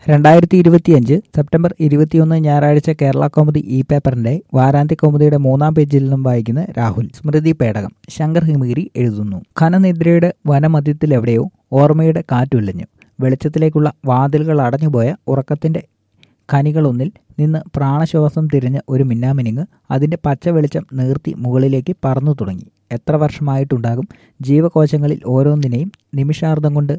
രണ്ടായിരത്തി ഇരുപത്തിയഞ്ച് സെപ്റ്റംബർ ഇരുപത്തിയൊന്ന് ഞായറാഴ്ച കേരള കൗമുദി ഇ പേപ്പറിന്റെ വാരാന്ത്യ കൗമുദിയുടെ മൂന്നാം പേജിൽ നിന്നും വായിക്കുന്ന രാഹുൽ സ്മൃതി പേടകം ശങ്കർ ഹിമഗിരി എഴുതുന്നു ഖനനിദ്രയുടെ വനമധ്യത്തിലെവിടെയോ ഓർമ്മയുടെ കാറ്റുലഞ്ഞു വെളിച്ചത്തിലേക്കുള്ള വാതിലുകൾ അടഞ്ഞുപോയ ഉറക്കത്തിന്റെ ഖനികളൊന്നിൽ നിന്ന് പ്രാണശ്വാസം തിരിഞ്ഞ ഒരു മിന്നാമിനിങ് അതിന്റെ പച്ച വെളിച്ചം നീർത്തി മുകളിലേക്ക് പറന്നു തുടങ്ങി എത്ര വർഷമായിട്ടുണ്ടാകും ജീവകോശങ്ങളിൽ ഓരോന്നിനെയും നിമിഷാർദ്ധം കൊണ്ട്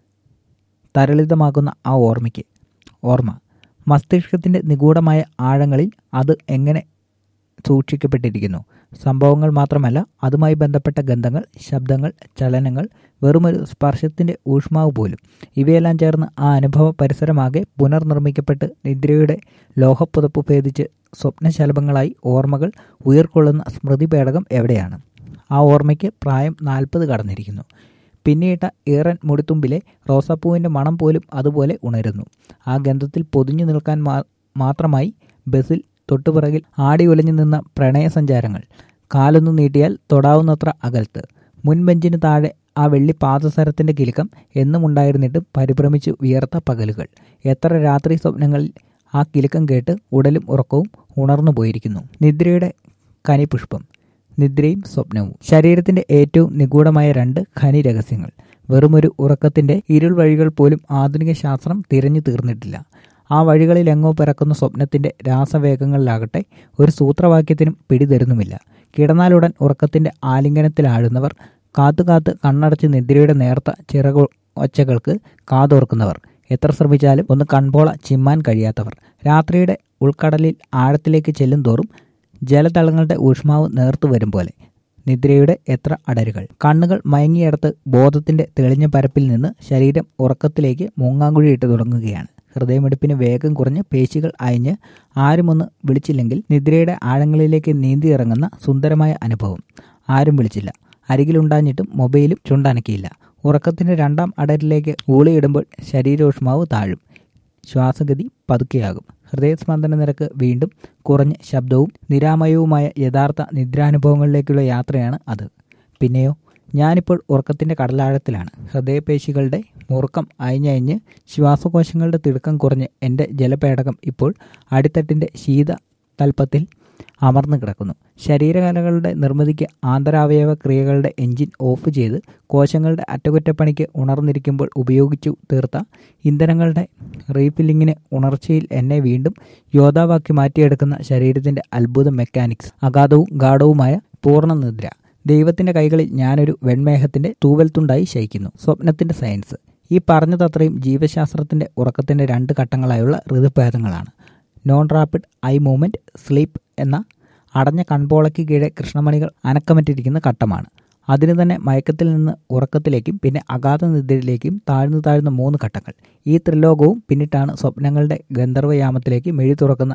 തരളിതമാക്കുന്ന ആ ഓർമ്മയ്ക്ക് ഓർമ്മ മസ്തിഷ്കത്തിൻ്റെ നിഗൂഢമായ ആഴങ്ങളിൽ അത് എങ്ങനെ സൂക്ഷിക്കപ്പെട്ടിരിക്കുന്നു സംഭവങ്ങൾ മാത്രമല്ല അതുമായി ബന്ധപ്പെട്ട ഗന്ധങ്ങൾ ശബ്ദങ്ങൾ ചലനങ്ങൾ വെറുമൊരു സ്പർശത്തിൻ്റെ ഊഷ്മാവ് പോലും ഇവയെല്ലാം ചേർന്ന് ആ അനുഭവ പരിസരമാകെ പുനർനിർമ്മിക്കപ്പെട്ട് നിദ്രയുടെ ലോഹപ്പുതപ്പ് ഭേദിച്ച് സ്വപ്നശലഭങ്ങളായി ഓർമ്മകൾ ഉയർക്കൊള്ളുന്ന സ്മൃതിപേടകം എവിടെയാണ് ആ ഓർമ്മയ്ക്ക് പ്രായം നാൽപ്പത് കടന്നിരിക്കുന്നു പിന്നീട്ട ഈറൻ മുടിത്തുമ്പിലെ റോസാപ്പൂവിൻ്റെ മണം പോലും അതുപോലെ ഉണരുന്നു ആ ഗന്ധത്തിൽ പൊതിഞ്ഞു നിൽക്കാൻ മാത്രമായി ബസ്സിൽ തൊട്ടുപിറകിൽ ആടി ഉലഞ്ഞു നിന്ന പ്രണയസഞ്ചാരങ്ങൾ കാലൊന്നു നീട്ടിയാൽ തൊടാവുന്നത്ര അകൽത്ത് മുൻബെഞ്ചിന് താഴെ ആ വെള്ളി പാദസരത്തിൻ്റെ കിലുക്കം എന്നും ഉണ്ടായിരുന്നിട്ടും പരിഭ്രമിച്ചു വിയർത്ത പകലുകൾ എത്ര രാത്രി സ്വപ്നങ്ങളിൽ ആ കിലുക്കം കേട്ട് ഉടലും ഉറക്കവും ഉണർന്നു പോയിരിക്കുന്നു നിദ്രയുടെ കനിപുഷ്പം നിദ്രയും സ്വപ്നവും ശരീരത്തിന്റെ ഏറ്റവും നിഗൂഢമായ രണ്ട് ഖനി രഹസ്യങ്ങൾ വെറുമൊരു ഉറക്കത്തിന്റെ ഇരുൾ വഴികൾ പോലും ആധുനിക ശാസ്ത്രം തിരഞ്ഞു തീർന്നിട്ടില്ല ആ വഴികളിൽ എങ്ങോ പിറക്കുന്ന സ്വപ്നത്തിന്റെ രാസവേഗങ്ങളിലാകട്ടെ ഒരു സൂത്രവാക്യത്തിനും പിടിതരുന്നുമില്ല കിടന്നാലുടൻ ഉറക്കത്തിന്റെ ആലിംഗനത്തിലാഴുന്നവർ കാത്തുകാത്ത് കണ്ണടച്ച് നിദ്രയുടെ നേർത്ത ചിറക ഒച്ചകൾക്ക് കാതോർക്കുന്നവർ എത്ര ശ്രമിച്ചാലും ഒന്ന് കൺപോള ചിമ്മാൻ കഴിയാത്തവർ രാത്രിയുടെ ഉൾക്കടലിൽ ആഴത്തിലേക്ക് ചെല്ലും തോറും ജലതളങ്ങളുടെ ഊഷ്മാവ് നേർത്തു വരും പോലെ നിദ്രയുടെ എത്ര അടരുകൾ കണ്ണുകൾ മയങ്ങിയടത്ത് ബോധത്തിന്റെ തെളിഞ്ഞ പരപ്പിൽ നിന്ന് ശരീരം ഉറക്കത്തിലേക്ക് മൂങ്ങാങ്കുഴിയിട്ട് തുടങ്ങുകയാണ് ഹൃദയമെടുപ്പിന് വേഗം കുറഞ്ഞ് പേശികൾ അയഞ്ഞ് ആരുമൊന്ന് വിളിച്ചില്ലെങ്കിൽ നിദ്രയുടെ ആഴങ്ങളിലേക്ക് നീന്തിയിറങ്ങുന്ന സുന്ദരമായ അനുഭവം ആരും വിളിച്ചില്ല അരികിലുണ്ടാഞ്ഞിട്ടും മൊബൈലും ചുണ്ടനക്കിയില്ല ഉറക്കത്തിന്റെ രണ്ടാം അടരിലേക്ക് ഊളിയിടുമ്പോൾ ശരീരോഷ്മാവ് താഴും ശ്വാസഗതി പതുക്കെയാകും ഹൃദയസ്പന്ദന നിരക്ക് വീണ്ടും കുറഞ്ഞ ശബ്ദവും നിരാമയവുമായ യഥാർത്ഥ നിദ്രാനുഭവങ്ങളിലേക്കുള്ള യാത്രയാണ് അത് പിന്നെയോ ഞാനിപ്പോൾ ഉറക്കത്തിൻ്റെ കടലാഴത്തിലാണ് ഹൃദയപേശികളുടെ മുറുക്കം അയഞ്ഞയഞ്ഞ് ശ്വാസകോശങ്ങളുടെ തിടുക്കം കുറഞ്ഞ് എൻ്റെ ജലപേടകം ഇപ്പോൾ അടിത്തട്ടിൻ്റെ ശീത തൽപ്പത്തിൽ അമർന്നു കിടക്കുന്നു ശരീരകലകളുടെ നിർമ്മിതിക്ക് ആന്തരാവയവ ക്രിയകളുടെ എഞ്ചിൻ ഓഫ് ചെയ്ത് കോശങ്ങളുടെ അറ്റകുറ്റപ്പണിക്ക് ഉണർന്നിരിക്കുമ്പോൾ ഉപയോഗിച്ചു തീർത്ത ഇന്ധനങ്ങളുടെ റീഫില്ലിങ്ങിന് ഉണർച്ചയിൽ എന്നെ വീണ്ടും യോദ്ധാവാക്കി മാറ്റിയെടുക്കുന്ന ശരീരത്തിൻ്റെ അത്ഭുത മെക്കാനിക്സ് അഗാധവും ഗാഠവുമായ പൂർണ്ണനിദ്ര ദൈവത്തിന്റെ കൈകളിൽ ഞാനൊരു വെൺമേഘത്തിന്റെ തൂവൽത്തുണ്ടായി ശയിക്കുന്നു സ്വപ്നത്തിന്റെ സയൻസ് ഈ പറഞ്ഞതത്രയും ജീവശാസ്ത്രത്തിന്റെ ഉറക്കത്തിന്റെ രണ്ട് ഘട്ടങ്ങളായുള്ള ഋതുഭേദങ്ങളാണ് non rapid eye movement sleep എന്ന അടഞ്ഞ കൺപോളയ്ക്ക് കീഴെ കൃഷ്ണമണികൾ അനക്കമറ്റിരിക്കുന്ന ഘട്ടമാണ് അതിന് തന്നെ മയക്കത്തിൽ നിന്ന് ഉറക്കത്തിലേക്കും പിന്നെ അഗാധ നിദ്രയിലേക്കും താഴ്ന്നു താഴ്ന്ന മൂന്ന് ഘട്ടങ്ങൾ ഈ ത്രിലോകവും പിന്നിട്ടാണ് സ്വപ്നങ്ങളുടെ ഗന്ധർവയാമത്തിലേക്ക് മെഴി തുറക്കുന്ന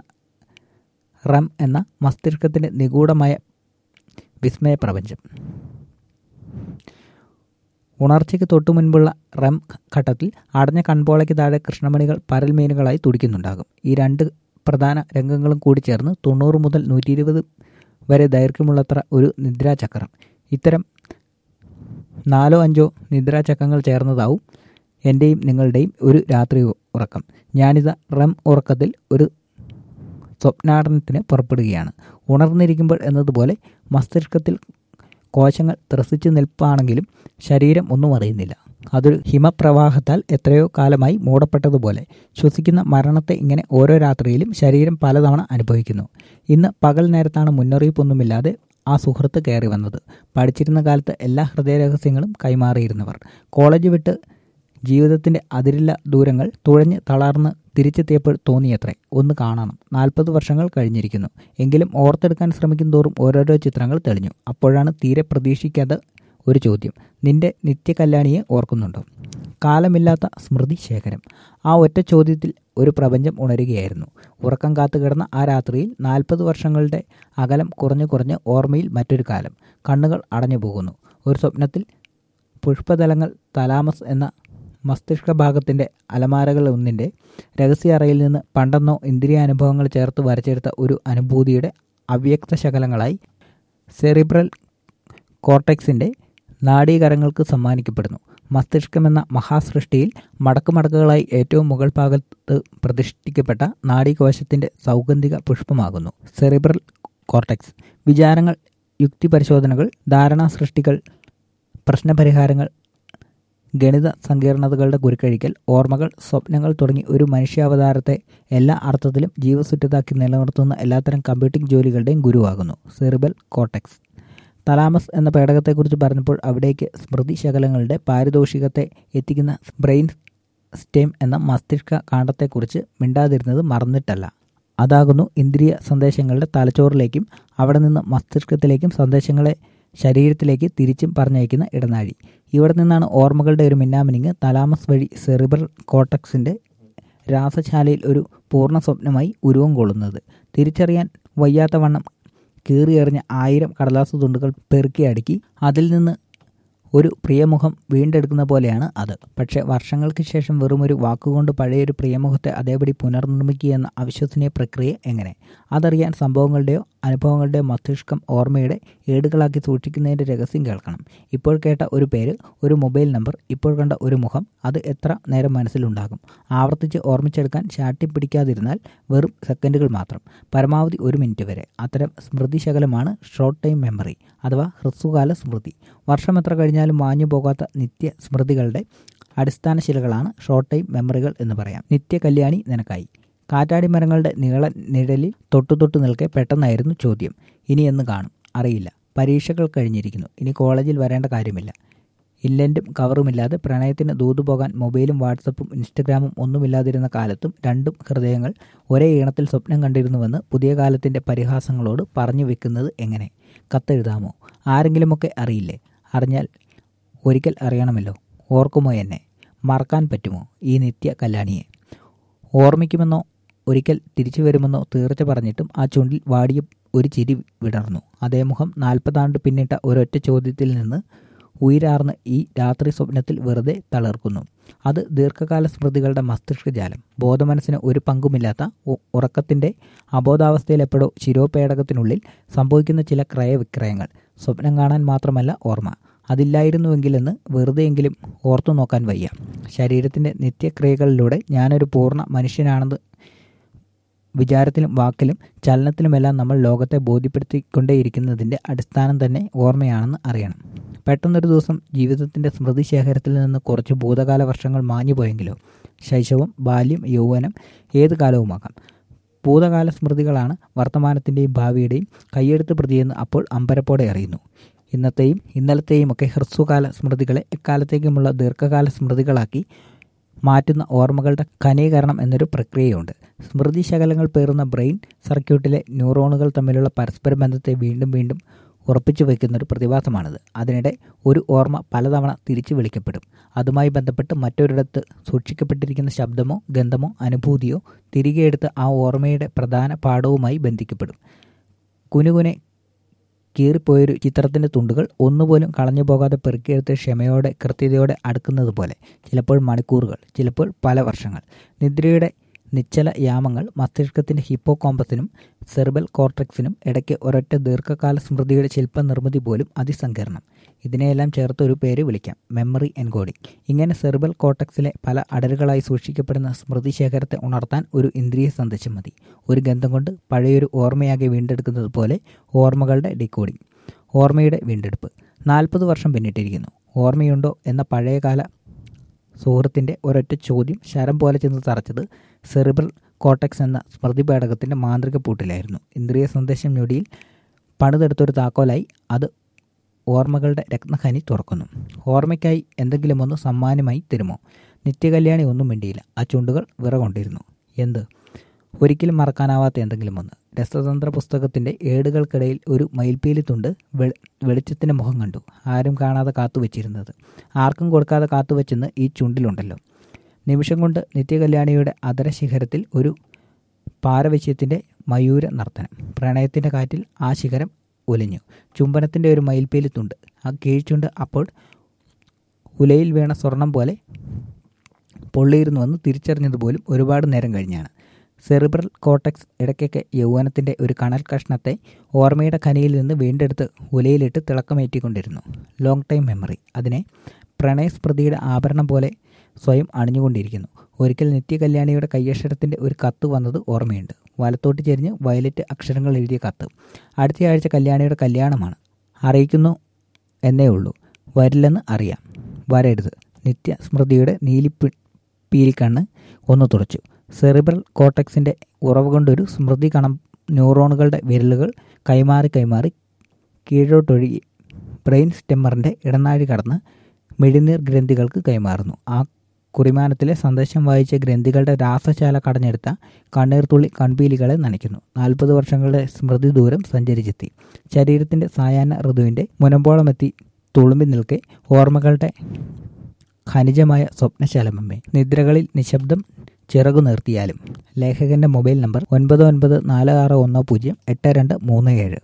റം എന്ന മസ്തിഷ്കത്തിന്റെ നിഗൂഢമായ വിസ്മയ പ്രപഞ്ചം ഉണർച്ചയ്ക്ക് തൊട്ടു മുൻപുള്ള റം ഘട്ടത്തിൽ അടഞ്ഞ കൺപോളയ്ക്ക് താഴെ കൃഷ്ണമണികൾ പരൽമീനുകളായി തുടിക്കുന്നുണ്ടാകും ഈ രണ്ട് പ്രധാന രംഗങ്ങളും കൂടി ചേർന്ന് തൊണ്ണൂറ് മുതൽ നൂറ്റി ഇരുപത് വരെ ദൈർഘ്യമുള്ളത്ര ഒരു നിദ്രാചക്രം ഇത്തരം നാലോ അഞ്ചോ നിദ്രാചക്രങ്ങൾ ചേർന്നതാവും എൻ്റെയും നിങ്ങളുടെയും ഒരു രാത്രി ഉറക്കം ഞാനിത് റം ഉറക്കത്തിൽ ഒരു സ്വപ്നാടനത്തിന് പുറപ്പെടുകയാണ് ഉണർന്നിരിക്കുമ്പോൾ എന്നതുപോലെ മസ്തിഷ്കത്തിൽ കോശങ്ങൾ ത്രസിച്ചു നിൽപ്പാണെങ്കിലും ശരീരം ഒന്നും അറിയുന്നില്ല അതൊരു ഹിമപ്രവാഹത്താൽ എത്രയോ കാലമായി മൂടപ്പെട്ടതുപോലെ ശ്വസിക്കുന്ന മരണത്തെ ഇങ്ങനെ ഓരോ രാത്രിയിലും ശരീരം പലതവണ അനുഭവിക്കുന്നു ഇന്ന് പകൽ നേരത്താണ് മുന്നറിയിപ്പൊന്നുമില്ലാതെ ആ സുഹൃത്ത് കയറി വന്നത് പഠിച്ചിരുന്ന കാലത്ത് എല്ലാ ഹൃദയരഹസ്യങ്ങളും കൈമാറിയിരുന്നവർ കോളേജ് വിട്ട് ജീവിതത്തിൻ്റെ അതിരില്ല ദൂരങ്ങൾ തുഴഞ്ഞ് തളർന്ന് തിരിച്ചെത്തിയപ്പോൾ തോന്നിയത്രേ ഒന്ന് കാണണം നാൽപ്പത് വർഷങ്ങൾ കഴിഞ്ഞിരിക്കുന്നു എങ്കിലും ഓർത്തെടുക്കാൻ ശ്രമിക്കും തോറും ഓരോരോ ചിത്രങ്ങൾ തെളിഞ്ഞു അപ്പോഴാണ് തീരെ പ്രതീക്ഷിക്കാത്ത ഒരു ചോദ്യം നിന്റെ നിത്യകല്യാണിയെ ഓർക്കുന്നുണ്ടോ കാലമില്ലാത്ത സ്മൃതി ശേഖരം ആ ഒറ്റ ചോദ്യത്തിൽ ഒരു പ്രപഞ്ചം ഉണരുകയായിരുന്നു ഉറക്കം കാത്തു കിടന്ന ആ രാത്രിയിൽ നാൽപ്പത് വർഷങ്ങളുടെ അകലം കുറഞ്ഞു കുറഞ്ഞ് ഓർമ്മയിൽ മറ്റൊരു കാലം കണ്ണുകൾ അടഞ്ഞു പോകുന്നു ഒരു സ്വപ്നത്തിൽ പുഷ്പതലങ്ങൾ തലാമസ് എന്ന മസ്തിഷ്ക ഭാഗത്തിൻ്റെ അലമാരകൾ ഒന്നിൻ്റെ രഹസ്യ അറയിൽ നിന്ന് പണ്ടെന്നോ ഇന്ദ്രിയാനുഭവങ്ങൾ ചേർത്ത് വരച്ചെടുത്ത ഒരു അനുഭൂതിയുടെ അവ്യക്ത ശകലങ്ങളായി സെറിബ്രൽ കോർട്ടെക്സിൻ്റെ നാഡീകരങ്ങൾക്ക് സമ്മാനിക്കപ്പെടുന്നു മസ്തിഷ്കമെന്ന മഹാസൃഷ്ടിയിൽ മടക്കുമടക്കുകളായി ഏറ്റവും മുകൾ ഭാഗത്ത് പ്രതിഷ്ഠിക്കപ്പെട്ട നാഡീകോശത്തിന്റെ സൗഗന്ധിക പുഷ്പമാകുന്നു സെറിബ്രൽ കോർട്ടെക്സ് വിചാരങ്ങൾ യുക്തി പരിശോധനകൾ ധാരണാ സൃഷ്ടികൾ പ്രശ്നപരിഹാരങ്ങൾ ഗണിത സങ്കീർണതകളുടെ കുരുക്കഴിക്കൽ ഓർമ്മകൾ സ്വപ്നങ്ങൾ തുടങ്ങി ഒരു മനുഷ്യാവതാരത്തെ എല്ലാ അർത്ഥത്തിലും ജീവസുറ്റതാക്കി നിലനിർത്തുന്ന എല്ലാത്തരം കമ്പ്യൂട്ടിംഗ് ജോലികളുടെയും ഗുരുവാകുന്നു സെറിബൽ കോട്ടെക്സ് തലാമസ് എന്ന പേടകത്തെക്കുറിച്ച് പറഞ്ഞപ്പോൾ അവിടേക്ക് സ്മൃതി ശകലങ്ങളുടെ പാരിതോഷികത്തെ എത്തിക്കുന്ന ബ്രെയിൻ സ്റ്റേം എന്ന മസ്തിഷ്ക കാണ്ഡത്തെക്കുറിച്ച് മിണ്ടാതിരുന്നത് മറന്നിട്ടല്ല അതാകുന്നു ഇന്ദ്രിയ സന്ദേശങ്ങളുടെ തലച്ചോറിലേക്കും അവിടെ നിന്ന് മസ്തിഷ്കത്തിലേക്കും സന്ദേശങ്ങളെ ശരീരത്തിലേക്ക് തിരിച്ചും പറഞ്ഞയക്കുന്ന ഇടനാഴി ഇവിടെ നിന്നാണ് ഓർമ്മകളുടെ ഒരു മിന്നാമിനിങ് തലാമസ് വഴി സെറിബൽ കോട്ടക്സിന്റെ രാസശാലയിൽ ഒരു പൂർണ്ണ സ്വപ്നമായി ഉരുവം കൊള്ളുന്നത് തിരിച്ചറിയാൻ വയ്യാത്ത വണ്ണം കീറിയെറിഞ്ഞ ആയിരം കടലാസു തുണ്ടുകൾ പെറുക്കി അടുക്കി അതിൽ നിന്ന് ഒരു പ്രിയമുഖം വീണ്ടെടുക്കുന്ന പോലെയാണ് അത് പക്ഷേ വർഷങ്ങൾക്ക് ശേഷം വെറുമൊരു വാക്കുകൊണ്ട് പഴയൊരു പ്രിയമുഖത്തെ അതേപടി പുനർനിർമ്മിക്കുക എന്ന അവിശ്വസനീയ പ്രക്രിയ എങ്ങനെ അതറിയാൻ സംഭവങ്ങളുടെയോ അനുഭവങ്ങളുടെയോ മസ്തിഷ്കം ഓർമ്മയുടെ ഏടുകളാക്കി സൂക്ഷിക്കുന്നതിൻ്റെ രഹസ്യം കേൾക്കണം ഇപ്പോൾ കേട്ട ഒരു പേര് ഒരു മൊബൈൽ നമ്പർ ഇപ്പോൾ കണ്ട ഒരു മുഖം അത് എത്ര നേരം മനസ്സിലുണ്ടാകും ആവർത്തിച്ച് ഓർമ്മിച്ചെടുക്കാൻ ശാട്ടി പിടിക്കാതിരുന്നാൽ വെറും സെക്കൻഡുകൾ മാത്രം പരമാവധി ഒരു മിനിറ്റ് വരെ അത്തരം സ്മൃതി ശകലമാണ് ഷോർട്ട് ടൈം മെമ്മറി അഥവാ ഹ്രസ്വകാല സ്മൃതി വർഷം എത്ര കഴിഞ്ഞാലും മാഞ്ഞു പോകാത്ത നിത്യ സ്മൃതികളുടെ അടിസ്ഥാന ശിലകളാണ് ഷോർട്ട് ടൈം മെമ്മറികൾ എന്ന് പറയാം നിത്യ കല്യാണി നിനക്കായി കാറ്റാടി മരങ്ങളുടെ നീള നിഴലിൽ തൊട്ടു തൊട്ടു നിൽക്കെ പെട്ടെന്നായിരുന്നു ചോദ്യം ഇനി എന്ന് കാണും അറിയില്ല പരീക്ഷകൾ കഴിഞ്ഞിരിക്കുന്നു ഇനി കോളേജിൽ വരേണ്ട കാര്യമില്ല ഇല്ലൻറ്റും കവറുമില്ലാതെ പ്രണയത്തിന് ദൂതുപോകാൻ മൊബൈലും വാട്സപ്പും ഇൻസ്റ്റഗ്രാമും ഒന്നുമില്ലാതിരുന്ന കാലത്തും രണ്ടും ഹൃദയങ്ങൾ ഒരേ ഈണത്തിൽ സ്വപ്നം കണ്ടിരുന്നുവെന്ന് പുതിയ കാലത്തിൻ്റെ പരിഹാസങ്ങളോട് പറഞ്ഞു വെക്കുന്നത് എങ്ങനെ കത്തെഴുതാമോ ആരെങ്കിലുമൊക്കെ അറിയില്ലേ അറിഞ്ഞാൽ ഒരിക്കൽ അറിയണമല്ലോ ഓർക്കുമോ എന്നെ മറക്കാൻ പറ്റുമോ ഈ നിത്യ കല്യാണിയെ ഓർമ്മിക്കുമെന്നോ ഒരിക്കൽ തിരിച്ചു വരുമെന്നോ തീർച്ച പറഞ്ഞിട്ടും ആ ചുണ്ടിൽ വാടിയ ഒരു ചിരി വിടർന്നു അതേ മുഖം നാൽപ്പതാണ്ട് പിന്നിട്ട ഒരൊറ്റ ചോദ്യത്തിൽ നിന്ന് ഉയരാർന്ന് ഈ രാത്രി സ്വപ്നത്തിൽ വെറുതെ തളർക്കുന്നു അത് ദീർഘകാല സ്മൃതികളുടെ മസ്തിഷ്കജാലം ബോധമനസ്സിന് ഒരു പങ്കുമില്ലാത്ത ഉറക്കത്തിൻ്റെ അബോധാവസ്ഥയിൽ എപ്പോഴോ ശിരോപേടകത്തിനുള്ളിൽ സംഭവിക്കുന്ന ചില ക്രയവിക്രയങ്ങൾ സ്വപ്നം കാണാൻ മാത്രമല്ല ഓർമ്മ അതില്ലായിരുന്നുവെങ്കിലെന്ന് വെറുതെയെങ്കിലും ഓർത്തു നോക്കാൻ വയ്യ ശരീരത്തിൻ്റെ നിത്യക്രിയകളിലൂടെ ഞാനൊരു പൂർണ്ണ മനുഷ്യനാണെന്ന് വിചാരത്തിലും വാക്കിലും ചലനത്തിലുമെല്ലാം നമ്മൾ ലോകത്തെ ബോധ്യപ്പെടുത്തിക്കൊണ്ടേയിരിക്കുന്നതിൻ്റെ അടിസ്ഥാനം തന്നെ ഓർമ്മയാണെന്ന് അറിയണം പെട്ടെന്നൊരു ദിവസം ജീവിതത്തിൻ്റെ സ്മൃതി ശേഖരത്തിൽ നിന്ന് കുറച്ച് ഭൂതകാല വർഷങ്ങൾ മാഞ്ഞു പോയെങ്കിലോ ശൈശവം ബാല്യം യൗവനം ഏത് കാലവുമാകാം ഭൂതകാല സ്മൃതികളാണ് വർത്തമാനത്തിൻ്റെയും ഭാവിയുടെയും കൈയെടുത്ത് പ്രതിയെന്ന് അപ്പോൾ അമ്പരപ്പോടെ അറിയുന്നു ഇന്നത്തെയും ഇന്നലത്തെയും ഒക്കെ ഹ്രസ്വകാല സ്മൃതികളെ എക്കാലത്തേക്കുമുള്ള ദീർഘകാല സ്മൃതികളാക്കി മാറ്റുന്ന ഓർമ്മകളുടെ ഖനീകരണം എന്നൊരു പ്രക്രിയയുണ്ട് സ്മൃതി ശകലങ്ങൾ പേറുന്ന ബ്രെയിൻ സർക്യൂട്ടിലെ ന്യൂറോണുകൾ തമ്മിലുള്ള പരസ്പര ബന്ധത്തെ വീണ്ടും വീണ്ടും ഉറപ്പിച്ചു വയ്ക്കുന്നൊരു പ്രതിഭാസമാണിത് അതിനിടെ ഒരു ഓർമ്മ പലതവണ തിരിച്ചു വിളിക്കപ്പെടും അതുമായി ബന്ധപ്പെട്ട് മറ്റൊരിടത്ത് സൂക്ഷിക്കപ്പെട്ടിരിക്കുന്ന ശബ്ദമോ ഗന്ധമോ അനുഭൂതിയോ തിരികെ എടുത്ത് ആ ഓർമ്മയുടെ പ്രധാന പാഠവുമായി ബന്ധിക്കപ്പെടും കുനുകുനെ കീറിപ്പോയൊരു ചിത്രത്തിൻ്റെ തുണ്ടുകൾ ഒന്നുപോലും കളഞ്ഞു പോകാതെ പെറുക്കിയെടുത്ത് ക്ഷമയോടെ കൃത്യതയോടെ അടുക്കുന്നത് പോലെ ചിലപ്പോൾ മണിക്കൂറുകൾ ചിലപ്പോൾ പല വർഷങ്ങൾ നിദ്രയുടെ നിശ്ചല യാമങ്ങൾ മസ്തിഷ്കത്തിൻ്റെ ഹിപ്പോ കോമ്പസിനും സെർബൽ കോർട്ടെക്സിനും ഇടയ്ക്ക് ഒരൊറ്റ ദീർഘകാല സ്മൃതിയുടെ ശില്പനിർമ്മിതി പോലും അതിസങ്കീർണം ഇതിനെയെല്ലാം ചേർത്ത് ഒരു പേര് വിളിക്കാം മെമ്മറി എൻകോഡിംഗ് ഇങ്ങനെ സെർബൽ കോർട്ടക്സിലെ പല അടരുകളായി സൂക്ഷിക്കപ്പെടുന്ന സ്മൃതി ശേഖരത്തെ ഉണർത്താൻ ഒരു ഇന്ദ്രിയ സന്ദേശം മതി ഒരു ഗന്ധം കൊണ്ട് പഴയൊരു ഓർമ്മയാകെ വീണ്ടെടുക്കുന്നത് പോലെ ഓർമ്മകളുടെ ഡിക്കോഡിംഗ് ഓർമ്മയുടെ വീണ്ടെടുപ്പ് നാൽപ്പത് വർഷം പിന്നിട്ടിരിക്കുന്നു ഓർമ്മയുണ്ടോ എന്ന പഴയകാല സുഹൃത്തിൻ്റെ ഒരൊറ്റ ചോദ്യം ശരം പോലെ ചെന്ന് തറച്ചത് സെറിബ്രൽ കോട്ടക്സ് എന്ന സ്മൃതി പേടകത്തിൻ്റെ മാന്ത്രിക പൂട്ടിലായിരുന്നു ഇന്ദ്രിയ സന്ദേശം ഞൊടിയിൽ പണിതെടുത്തൊരു താക്കോലായി അത് ഓർമ്മകളുടെ രത്നഖനി തുറക്കുന്നു ഓർമ്മയ്ക്കായി എന്തെങ്കിലും ഒന്ന് സമ്മാനമായി തരുമോ നിത്യകല്യാണി ഒന്നും വേണ്ടിയില്ല ആ ചുണ്ടുകൾ വിറകൊണ്ടിരുന്നു എന്ത് ഒരിക്കലും മറക്കാനാവാത്ത എന്തെങ്കിലും ഒന്ന് രസതന്ത്ര പുസ്തകത്തിൻ്റെ ഏടുകൾക്കിടയിൽ ഒരു മയിൽപ്പീലി തുണ്ട് വെളിച്ചത്തിൻ്റെ മുഖം കണ്ടു ആരും കാണാതെ കാത്തുവച്ചിരുന്നത് ആർക്കും കൊടുക്കാതെ കാത്തുവച്ചെന്ന് ഈ ചുണ്ടിലുണ്ടല്ലോ നിമിഷം കൊണ്ട് നിത്യകല്യാണിയുടെ അതരശിഖരത്തിൽ ഒരു പാരവശ്യത്തിൻ്റെ മയൂര നർത്തനം പ്രണയത്തിൻ്റെ കാറ്റിൽ ആ ശിഖരം ഉലഞ്ഞു ചുംബനത്തിൻ്റെ ഒരു മയിൽപ്പേലി തുണ്ട് ആ കീഴ്ച്ചുണ്ട് അപ്പോൾ ഉലയിൽ വീണ സ്വർണം പോലെ പൊള്ളിയിരുന്നുവെന്ന് തിരിച്ചറിഞ്ഞതുപോലും ഒരുപാട് നേരം കഴിഞ്ഞാണ് സെറിബ്രൽ കോട്ടക്സ് ഇടയ്ക്കൊക്കെ യൗവനത്തിൻ്റെ ഒരു കണൽ കഷ്ണത്തെ ഓർമ്മയുടെ ഖനിയിൽ നിന്ന് വീണ്ടെടുത്ത് ഉലയിലിട്ട് തിളക്കമേറ്റിക്കൊണ്ടിരുന്നു ലോങ് ടൈം മെമ്മറി അതിനെ പ്രണയസ്മൃതിയുടെ ആഭരണം പോലെ സ്വയം അണിഞ്ഞുകൊണ്ടിരിക്കുന്നു ഒരിക്കൽ നിത്യ കല്യാണിയുടെ കയ്യക്ഷരത്തിൻ്റെ ഒരു കത്ത് വന്നത് ഓർമ്മയുണ്ട് വലത്തോട്ട് ചെരിഞ്ഞ് വയലറ്റ് അക്ഷരങ്ങൾ എഴുതിയ കത്ത് അടുത്തയാഴ്ച കല്യാണിയുടെ കല്യാണമാണ് അറിയിക്കുന്നു എന്നേ ഉള്ളൂ വരില്ലെന്ന് അറിയാം വരരുത് നിത്യ സ്മൃതിയുടെ നീലിപ്പി പീലിക്കണ്ണ് ഒന്ന് തുടച്ചു സെറിബ്രൽ കോട്ടക്സിൻ്റെ ഉറവ് കൊണ്ടൊരു സ്മൃതി കണം ന്യൂറോണുകളുടെ വിരലുകൾ കൈമാറി കൈമാറി കീഴോട്ടൊഴുകി ബ്രെയിൻ സ്റ്റെമ്മറിൻ്റെ ഇടനാഴി കടന്ന് മിഴിനീർ ഗ്രന്ഥികൾക്ക് കൈമാറുന്നു ആ കുറിമാനത്തിലെ സന്ദേശം വായിച്ച ഗ്രന്ഥികളുടെ രാസശാല കടഞ്ഞെടുത്ത കണ്ണീർത്തുള്ളി കൺപീലികളെ നനയ്ക്കുന്നു നാൽപ്പത് വർഷങ്ങളുടെ സ്മൃതി ദൂരം സഞ്ചരിച്ചെത്തി ശരീരത്തിൻ്റെ സായാഹ്ന ഋതുവിൻ്റെ മുനമ്പോളമെത്തി തുളുമ്പി നിൽക്കെ ഓർമ്മകളുടെ ഖനിജമായ സ്വപ്നശലമമ്മേ നിദ്രകളിൽ നിശബ്ദം ചിറകു നിർത്തിയാലും ലേഖകന്റെ മൊബൈൽ നമ്പർ ഒൻപത് ഒൻപത് നാല് ആറ് ഒന്ന് പൂജ്യം എട്ട് രണ്ട് മൂന്ന് ഏഴ്